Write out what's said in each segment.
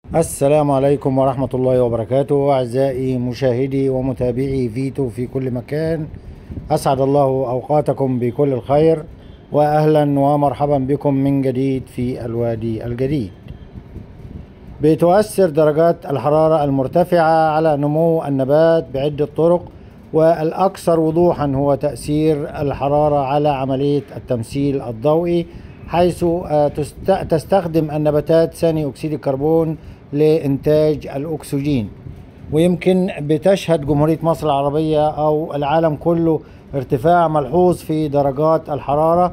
السلام عليكم ورحمة الله وبركاته أعزائي مشاهدي ومتابعي فيتو في كل مكان أسعد الله أوقاتكم بكل الخير وأهلا ومرحبا بكم من جديد في الوادي الجديد بتؤثر درجات الحرارة المرتفعة على نمو النبات بعدة طرق والأكثر وضوحا هو تأثير الحرارة على عملية التمثيل الضوئي حيث آه، تست- تستخدم النباتات ثاني أكسيد الكربون لإنتاج الأكسجين ويمكن بتشهد جمهورية مصر العربية أو العالم كله ارتفاع ملحوظ في درجات الحرارة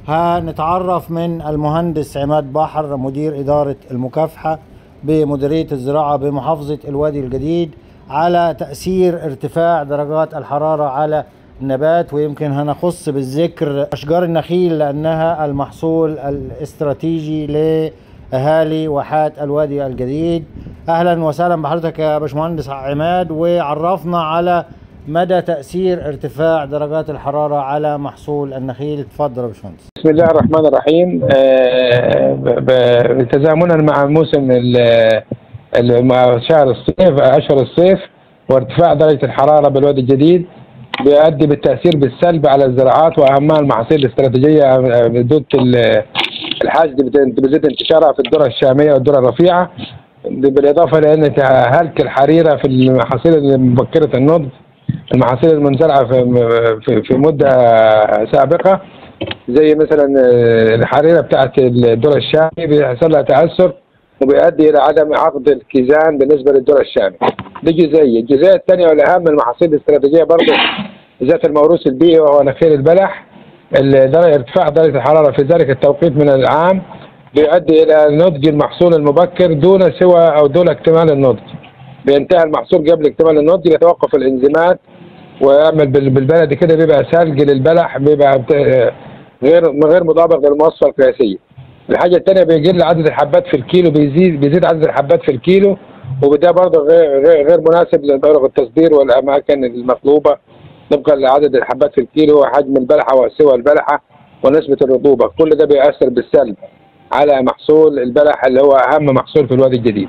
هنتعرف من المهندس عماد بحر مدير إدارة المكافحة بمديرية الزراعة بمحافظة الوادي الجديد على تأثير ارتفاع درجات الحرارة على النبات ويمكن هنخص بالذكر أشجار النخيل لأنها المحصول الاستراتيجي لأهالي واحات الوادي الجديد أهلا وسهلا بحضرتك يا باشمهندس عماد وعرفنا على مدى تأثير ارتفاع درجات الحرارة على محصول النخيل اتفضل يا باشمهندس بسم الله الرحمن الرحيم آه، ب- ب- تزامنا مع موسم ال- ال- مع شهر الصيف اشهر الصيف وارتفاع درجه الحراره بالوادي الجديد بيؤدي بالتاثير بالسلب على الزراعات واهمها المحاصيل الاستراتيجيه آه، بدود ال- الحاجز بت- بيزيد انتشارها في الذره الشاميه والذره الرفيعه بالاضافه لان هلك الحريره في المحاصيل المبكره النضج المحاصيل المنزرعه في في- في مده سابقه زي مثلا آه، الحريره بتاعت الذره الشامي بيحصل لها تاثر وبيؤدي الى عدم عقد الكيزان بالنسبه للذره الشامي دي جزئيه الجزئيه الثانيه والاهم المحاصيل الاستراتيجيه برضه ذات الموروث البيئي وهو نخيل البلح ال- درجة ارتفاع درجه الحراره في ذلك التوقيت من العام بيؤدي الى نضج المحصول المبكر دون سوى او دون اكتمال النضج بينتهي المحصول قبل اكتمال النضج يتوقف الانزيمات ويعمل بال- بالبلدي كده بيبقى ثلج للبلح بيبقى بت- غير غير مطابق للمواصفه القياسيه. الحاجه الثانيه بيقل عدد الحبات في الكيلو بيزيد بيزيد عدد الحبات في الكيلو وده برضه غير غير, غير مناسب لطرق التصدير والاماكن المطلوبه طبقا لعدد الحبات في الكيلو وحجم البلحه وسوى البلحه ونسبه الرطوبه كل ده بيأثر بالسلب على محصول البلح اللي هو اهم محصول في الوادي الجديد.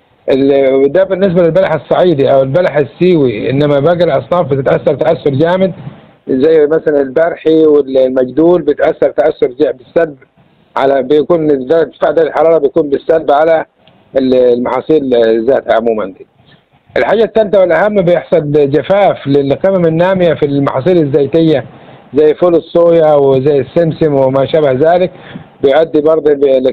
ال- ده بالنسبه للبلح الصعيدي او البلح السيوي انما باقي الاصناف بتتاثر تاثر جامد زي مثلا البرحي والمجدول بتاثر تاثر جا- بالسلب على بيكون درجه ارتفاع درجه الحراره بيكون بالسلب على ال- المحاصيل ذاتها عموما دي. الحاجه الثالثه والاهم بيحصل جفاف للقمم الناميه في المحاصيل الزيتيه زي فول الصويا وزي السمسم وما شابه ذلك بيؤدي برضه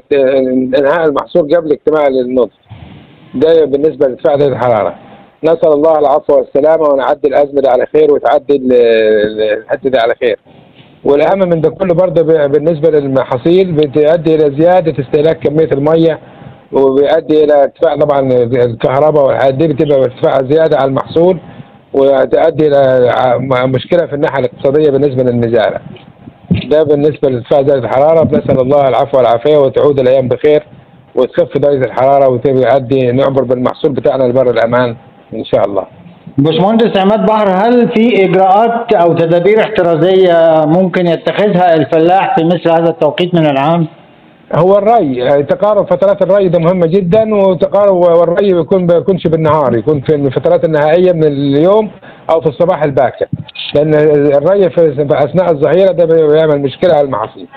انهاء المحصول قبل اكتمال النضج. ده بالنسبه لارتفاع درجه الحراره. نسال الله العفو والسلامه ونعدي الازمه دي على خير وتعدي ال- ال- الحته دي على خير. والاهم من ده كله برضه ب- بالنسبه للمحاصيل بتؤدي الى زياده استهلاك كميه الميه وبيؤدي الى ارتفاع طبعا الكهرباء والحاجات دي بتبقى ارتفاع زياده على المحصول وتؤدي الى ع- مشكله في الناحيه الاقتصاديه بالنسبه للمزارع. ده بالنسبه لارتفاع درجه الحراره بنسال الله العفو والعافيه وتعود الايام بخير وتخف درجه الحراره وتؤدي نعبر بالمحصول بتاعنا لبر الامان ان شاء الله. باشمهندس عماد بحر هل في إجراءات أو تدابير احترازية ممكن يتخذها الفلاح في مثل هذا التوقيت من العام؟ هو الري تقارب فترات الري ده مهمة جدا وتقارب والري بيكون بيكونش بالنهار يكون في الفترات النهائية من اليوم أو في الصباح الباكر لأن الري في في أثناء الظهيرة ده بيعمل مشكلة على المحاصيل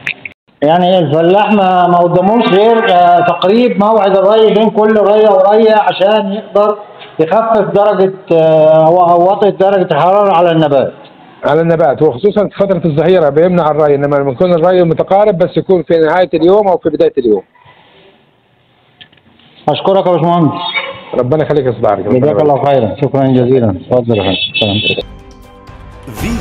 يعني الفلاح ما ما قداموش غير آه، تقريب موعد الري بين كل رية ورية عشان يقدر يخفف درجة آه، أو أو وطئة درجة الحرارة على النبات. على النبات وخصوصا في فترة الظهيرة بيمنع الري إنما لما يكون الري متقارب بس يكون في نهاية اليوم أو في بداية اليوم أشكرك يا باشمهندس. ربنا يخليك يا صديقي جزاك الله خيرا، شكرا جزيلا. اتفضل يا فندم. سلام. في